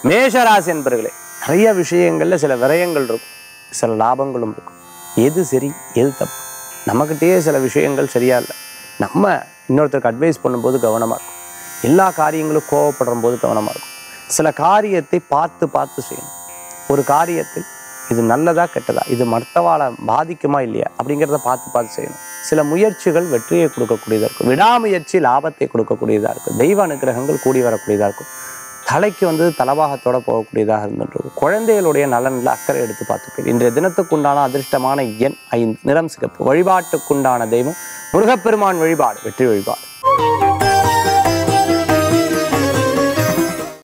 மேஷராசி என்பர்களே நிறைய விஷயங்கள்ல சில விரயங்கள் இருக்கும் சில லாபங்களும் இருக்கும் எது சரி எது தப்பு நம்மக்கிட்டேயே சில விஷயங்கள் சரியா இல்லை நம்ம இன்னொருத்தருக்கு அட்வைஸ் பண்ணும்போது கவனமாக இருக்கும் எல்லா காரியங்களும் கோவப்படுற போது கவனமாக இருக்கும் சில காரியத்தை பார்த்து பார்த்து செய்யணும் ஒரு காரியத்தில் இது நல்லதா கெட்டதா இது மற்றவாளை பாதிக்குமா இல்லையா அப்படிங்கிறத பார்த்து பார்த்து செய்யணும் சில முயற்சிகள் வெற்றியை கொடுக்கக்கூடியதாக இருக்கும் விடாமுயற்சி லாபத்தை கொடுக்கக்கூடியதாக இருக்கும் தெய்வ அனுகிரகங்கள் கூடி வரக்கூடியதாக இருக்கும் தலைக்கு வந்து தலவாகத்தோட போகக்கூடியதாக இருந்துட்டு குழந்தைகளுடைய நலனில் அக்கறை எடுத்து பார்த்துப்பேன் இன்றைய தினத்துக்குண்டான அதிர்ஷ்டமான எண் ஐந்து நிறம் சிகப்பு வழிபாட்டுக்குண்டான தெய்வம் முருகப்பெருமான் வழிபாடு வெற்றி வழிபாடு